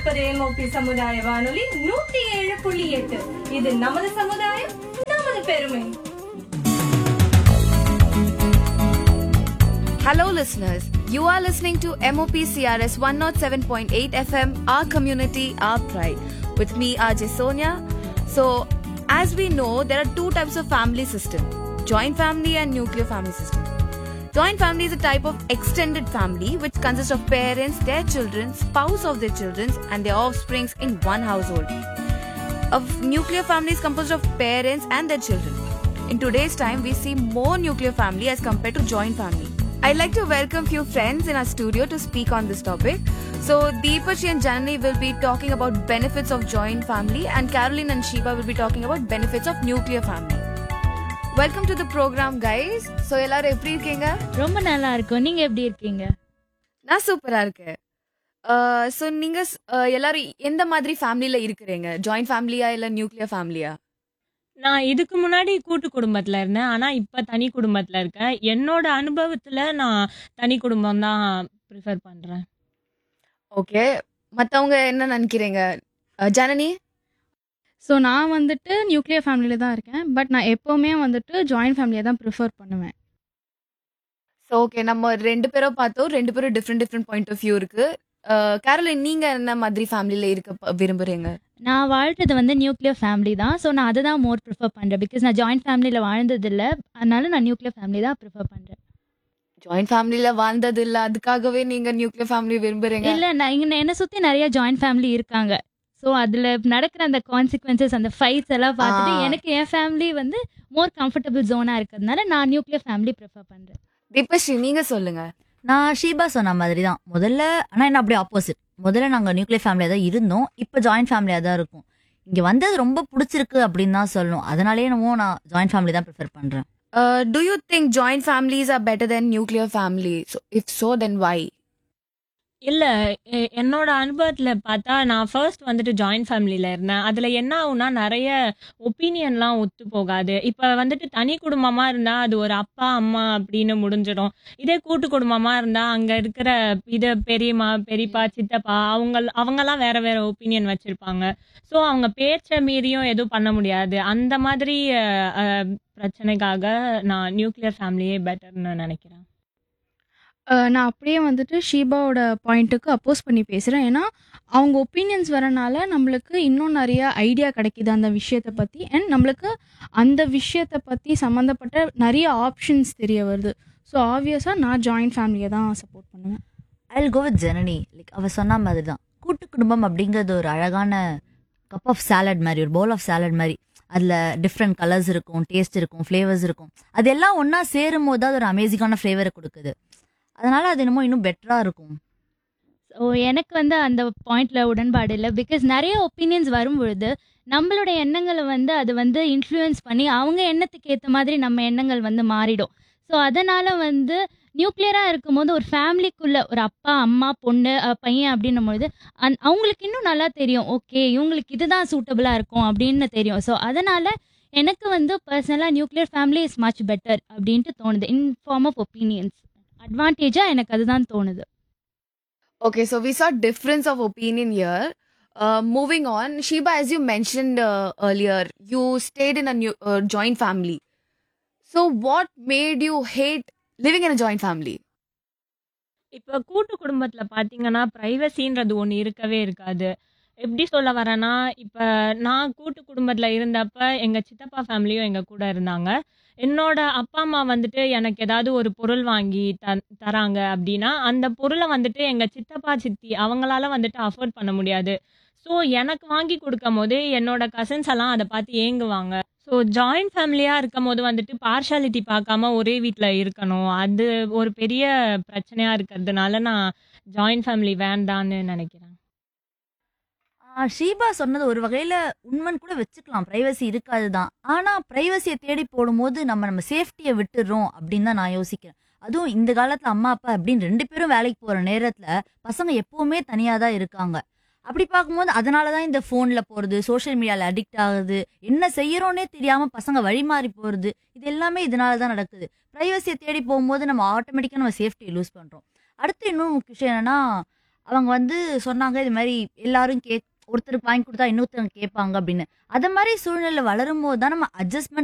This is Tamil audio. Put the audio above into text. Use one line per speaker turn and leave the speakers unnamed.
கொண்டிருப்பது எம்ஓபி சமுதாய வானொலி நூத்தி ஏழு புள்ளி எட்டு இது நமது சமுதாயம் நமது பெருமை
Hello, listeners. You are listening to MOP CRS 107.8 FM, our community, our pride. With me, RJ Sonia. So, as we know, there are two types of family system joint family and nuclear family system. Joint family is a type of extended family which consists of parents, their children, spouse of their children, and their offsprings in one household. A nuclear family is composed of parents and their children. In today's time, we see more nuclear family as compared to joint family. I'd like to welcome few friends in our studio to speak on this topic. So, Deepachi and Janani will be talking about benefits of joint family, and Caroline and Shiva will be talking about benefits of nuclear family. Welcome to the program, guys. So, எல்லாரும் எப்படி இருக்கீங்க
ரொம்ப நல்லா இருக்கும் நீங்க எப்படி இருக்கீங்க
நான் சூப்பரா இருக்கேன் ஸோ நீங்க uh, எல்லாரும் எந்த மாதிரி ஃபேமிலியில இருக்கிறீங்க ஜாயிண்ட் ஃபேமிலியா இல்ல நியூக்ளியர் ஃபேமிலியா
நான் இதுக்கு முன்னாடி கூட்டு குடும்பத்துல இருந்தேன் ஆனா இப்ப தனி குடும்பத்துல இருக்கேன் என்னோட அனுபவத்துல நான் தனி குடும்பம் தான் ப்ரிஃபர் பண்றேன்
ஓகே மத்தவங்க என்ன நினைக்கிறீங்க Uh, ஜனனி
ஸோ நான் வந்துட்டு நியூக்ளியர் ஃபேமிலியில் தான் இருக்கேன் பட் நான் எப்போவுமே வந்துட்டு ஜாயிண்ட் ஃபேமிலியை தான் ப்ரிஃபர் பண்ணுவேன்
ஸோ ஓகே நம்ம ரெண்டு பேரும் பார்த்தோம் ரெண்டு பேரும் different different point of view இருக்கு கேரளின் நீங்க என்ன மாதிரி ஃபேமிலியில இருக்க ப- விரும்புறீங்க
நான் வாழ்றது வந்து நியூக்ளியர் ஃபேமிலி தான் ஸோ நான் அதை தான் மோர் ப்ரிஃபர் பண்ணுறேன் பிகாஸ் நான் ஜாயிண்ட் ஃபேமிலியில் வாழ்ந்ததில்ல அதனால நான் நியூக்ளியர் ஃபேமிலி தான் ப்ரிஃபர் பண்ணுறேன்
ஜாயிண்ட் ஃபேமிலியில வாழ்ந்தது இல்ல அதுக்காகவே நீங்க நியூக்ளியர் ஃபேமிலி விரும்புறீங்க
இல்லை நான் இங்கே என்னை சுற்றி நிறைய ஜாயிண்ட் ஃபேமிலி இருக்காங்க ஸோ அதில் நடக்கிற அந்த கான்சிக்வன்சஸ் அந்த ஃபைட்ஸ் எல்லாம் பார்த்துட்டு
ஆ.
எனக்கு என் ஃபேமிலி வந்து மோர் கம்ஃபர்டபுள் ஜோனாக இருக்கிறதுனால நான் நியூக்ளியர் ஃபேமிலி ப்ரிஃபர் பண்ணுறேன்
தீபஸ்ரீ நீங்க சொல்லுங்க
நான் ஷீபா சொன்ன மாதிரி தான் முதல்ல ஆனால் என்ன அப்படியே ஆப்போசிட் முதல்ல நாங்கள் நியூக்ளியர் ஃபேமிலியாக தான் இருந்தோம் இப்போ ஜாயிண்ட் ஃபேமிலியாக தான் இருக்கும் இங்கே வந்தது ரொம்ப பிடிச்சிருக்கு அப்படின்னு தான் சொல்லணும் அதனாலே என்னமோ நான் ஜாயிண்ட் ஃபேமிலி தான் ப்ரிஃபர் பண்ணுறேன்
do you think joint families are better then nuclear family so if so then why
இல்ல எ- என்னோட அனுபவத்துல பார்த்தா நான் ஃபர்ஸ்ட் வந்துட்டு ஜாயிண்ட் ஃபேமிலியில இருந்தேன் அதுல என்ன ஆகும்னா நிறைய ஒப்பீனியன்லாம் ஒத்து போகாது இப்ப வந்துட்டு தனி குடும்பமா இருந்தா அது ஒரு அப்பா அம்மா அப்படின்னு முடிஞ்சிடும் இதே கூட்டு குடும்பமா இருந்தா அங்க இருக்கிற இது பெரியம்மா பெரியப்பா சித்தப்பா அவங்க அவங்கெல்லாம் வேற வேற ஒப்பீனியன் வச்சிருப்பாங்க ஸோ அவங்க பேச்ச மீறியும் எதுவும் பண்ண முடியாது அந்த மாதிரி அஹ், அஹ், பிரச்சனைக்காக நான் நியூக்ளியர் ஃபேமிலியே பெட்டர்னு நினைக்கிறேன்
அஹ் நான் அப்படியே வந்துட்டு ஷீபாவோட பாயிண்ட்டுக்கு அப்போஸ் பண்ணி பேசுகிறேன் ஏன்னா அவங்க ஒப்பீனியன்ஸ் வரனால நம்மளுக்கு இன்னும் நிறைய ஐடியா கிடைக்குது அந்த விஷயத்தை பற்றி அண்ட் நம்மளுக்கு அந்த விஷயத்தை பற்றி சம்மந்தப்பட்ட நிறைய ஆப்ஷன்ஸ் தெரிய வருது ஸோ ஆப்வியஸாக நான் ஜாயிண்ட் ஃபேமிலியை தான் சப்போர்ட் பண்ணுவேன்
I go with Janani like அவ சொன்ன மாதிரி தான் கூட்டு குடும்பம் அப்படிங்கிறது ஒரு அழகான கப் ஆஃப் சாலட் மாதிரி ஒரு பவுல் ஆஃப் சாலட் மாதிரி அதில் டிஃப்ரெண்ட் கலர்ஸ் இருக்கும் டேஸ்ட் இருக்கும் ஃப்ளேவர்ஸ் இருக்கும் அது எல்லாம் ஒன்றா சேரும் போது அது ஒரு அமேசிங்கான ஃப்ளேவரை கொடுக்குது அதனால அது என்னமோ இன்னும் பெட்டராக இருக்கும்
ஸோ எனக்கு வந்து அந்த பாயிண்ட்ல உடன்பாடு இல்லை பிகாஸ் நிறைய ஒப்பீனியன்ஸ் வரும் பொழுது நம்மளோட எண்ணங்களை வந்து அது வந்து இன்ஃப்ளூயன்ஸ் பண்ணி அவங்க எண்ணத்துக்கு ஏற்ற மாதிரி நம்ம எண்ணங்கள் வந்து மாறிடும் ஸோ அதனால வந்து நியூக்ளியராக இருக்கும்போது ஒரு ஃபேமிலிக்குள்ள ஒரு அப்பா அம்மா பொண்ணு அஹ், பையன் அப்படின்னும் பொழுது அந் அவங்களுக்கு இன்னும் நல்லா தெரியும் ஓகே இவங்களுக்கு இதுதான் சூட்டபுளாக இருக்கும் அப்படின்னு தெரியும் ஸோ அதனால எனக்கு வந்து பர்சனலாக nuclear family is much better அப்படின்ட்டு தோணுது இன் ஃபார்ம் ஆஃப் ஒப்பீனியன்ஸ் அட்வான்டேஜாக எனக்கு அதுதான் தோணுது
Okay, so we saw difference of opinion here. Uh, moving on, Sheba, as you mentioned uh, earlier, you stayed in a new, uh, joint family. So, what made you hate living in a joint family?
இப்ப கூட்டு குடும்பத்துல பாத்தீங்கன்னா பிரைவசின்றது ஒண்ணு இருக்கவே இருக்காது எப்படி சொல்ல வரேன்னா இப்ப நான் கூட்டு குடும்பத்துல இருந்தப்ப எங்க சித்தப்பா ஃபேமிலியும் எங்க கூட இருந்தாங்க என்னோட அப்பா அம்மா வந்துட்டு எனக்கு ஏதாவது ஒரு பொருள் வாங்கி த தராங்க அப்படின்னா அந்த பொருளை வந்துட்டு எங்க சித்தப்பா சித்தி அவங்களால வந்துட்டு அஃபோர்ட் பண்ண முடியாது ஸோ எனக்கு வாங்கி கொடுக்கும் போது என்னோட கசின்ஸ் எல்லாம் அதை பார்த்து ஏங்குவாங்க ஸோ ஜாயிண்ட் ஃபேமிலியாக இருக்கும் போது வந்துட்டு பார்ஷாலிட்டி பார்க்காம ஒரே வீட்டில் இருக்கணும் அது ஒரு பெரிய பிரச்சனையாக இருக்கிறதுனால நான் ஜாயிண்ட் ஃபேமிலி வேண்டான்னு நினைக்கிறேன்
ஆ, ஷீபா சொன்னது ஒரு வகையில உண்மைன்னு கூட வச்சுக்கலாம் பிரைவசி இருக்காது தான் ஆனா பிரைவசியை தேடி போடும்போது நம்ம நம்ம சேஃப்டியை விட்டுடுறோம் அப்படின்னு தான் நான் யோசிக்கிறேன் அதுவும் இந்த காலத்துல அம்மா அப்பா அப்படின்னு ரெண்டு பேரும் வேலைக்கு போற நேரத்துல பசங்க எப்பவுமே தனியா தான் இருக்காங்க அப்படி பார்க்கும்போது அதனால தான் இந்த ஃபோன்ல போறது சோஷியல் மீடியால அடிக்ட் ஆகுது என்ன செய்யறோன்னே தெரியாம பசங்க வழி மாறி போறது இது எல்லாமே இதனால தான் நடக்குது பிரைவசியை தேடி போகும்போது நம்ம ஆட்டோமேட்டிக்கா நம்ம சேஃப்டியை லூஸ் பண்றோம் அடுத்து இன்னும் முக்கிய விஷயம் என்னன்னா அவங்க வந்து சொன்னாங்க இது மாதிரி எல்லாரும் கே ஒருத்தருக்கு வாங்கி கொடுத்தா இன்னொருத்தவங்க கேட்பாங்க அப்படின்னு அத மாதிரி சூழ்நிலை வளரும் போது தான் நம்ம அட்ஜஸ்ட்மெண்ட்